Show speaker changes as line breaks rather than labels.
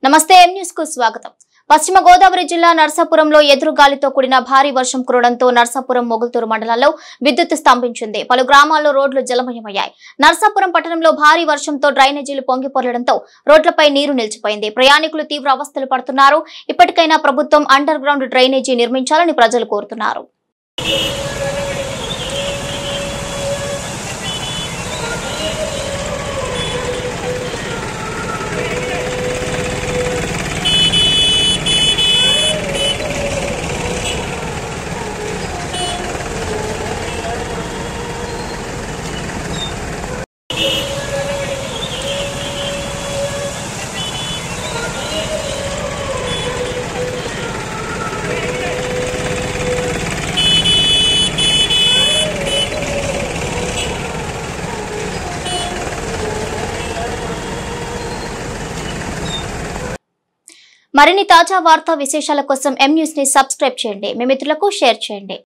నమస్తే M news కు స్వాగతం పశ్చిమ గోదావరి జిల్లా నర్సాపురంలో ఎదురుగాలితో కూడిన భారీ వర్షం కురవడంతో నర్సాపురం మొగుల్తూరు మండలాల్లో విద్యుత్ స్తంభించింది పలు గ్రామాల్లో రోడ్లు జలమయమయ్యాయి నర్సాపురం పట్టణంలో భారీ వర్షంతో డ్రైనేజీలు పొంగి పొరలడంతో రోడ్లపై నీరు నిలిచిపోయింది ప్రయాణికులు తీవ్ర అవస్థలు పడుతున్నారు ఇప్పటికైనా ప్రభుత్వం అండర్ గ్రౌండ్ డ్రైనేజీ నిర్మించాలని ప్రజలు కోరుతున్నారు మరిన్ని తాజా వార్తా విశేషాల కోసం ఎం న్యూస్ ని సబ్స్క్రైబ్ చేయండి మీ మిత్రులకు షేర్ చేయండి